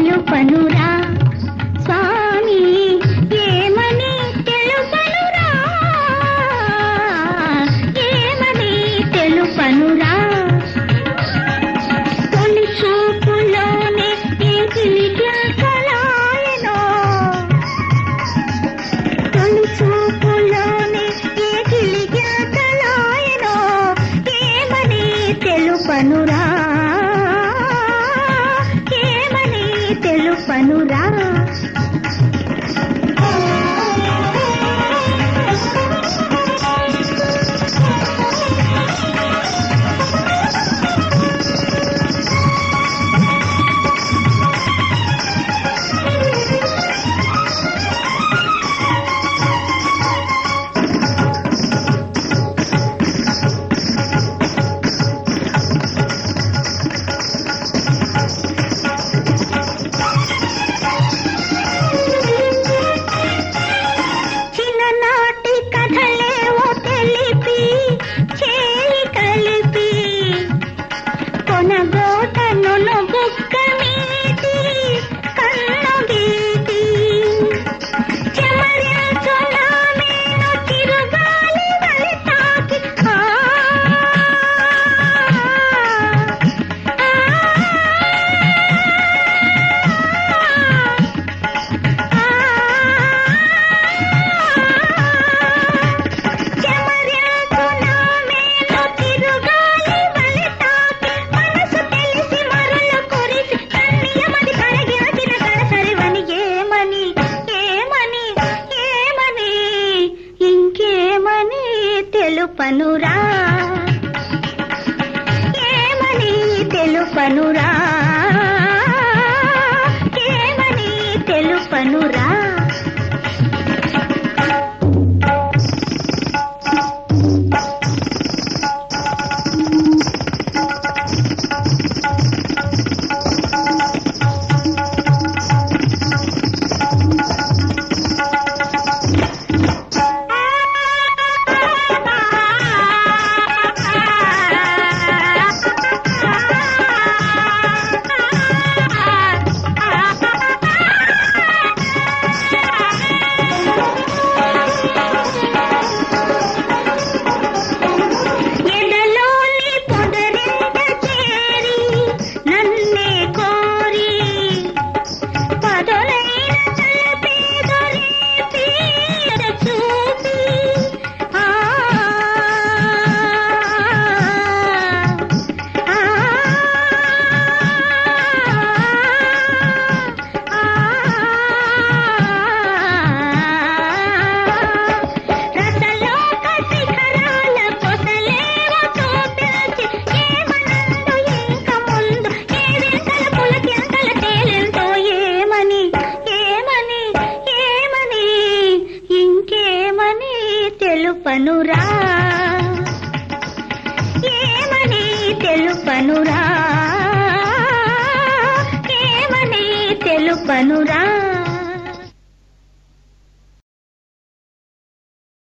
తెలుపనురా స్వామి ఏమని తెలుపనురా ఏమని తెలుపనురా తొలి చూపులోనే ఏకిలి జ్ఞాపలాయనో తొలి చూపులోనే ఏకిలి జ్ఞాపలాయనో ఏమని తెలుపనురా ఏమని తెలుపనురా చిన్ననాటి కథలేవో తెలిపి చేయి కలిపి కొనగోటను బుక్క మీటి కన్ను గీటి చెమరించు నా మేను చిరుగాలి వలి తాకి ఆ, చెమరించు నా మేను చిరుగాలి వలి తాకి మనసు తెలిసి మరల కురిసి కన్నియమది కరగిన కరసరివని ఏమని ఏమని ఏమని ఇంకేమని తెలుపనురా ఏమని తెలుపనురా ఏమని తెలుపనురా ఎడలోని పొదరింట చేరి నన్నే కోరి పదులైన తలపేదరేపి చూపి ఆ ఆ రసలోక శిఖరాల కొసలేవ చూపించి ఏమనందు ఇంక ముందు ఏ వింతల పులకింతల తేలిందో ఏమని ఏమని ఏమని ఇంకేమని తెలుపనురా ఏమని తెలుపనురా ఏమని తెలుపనురా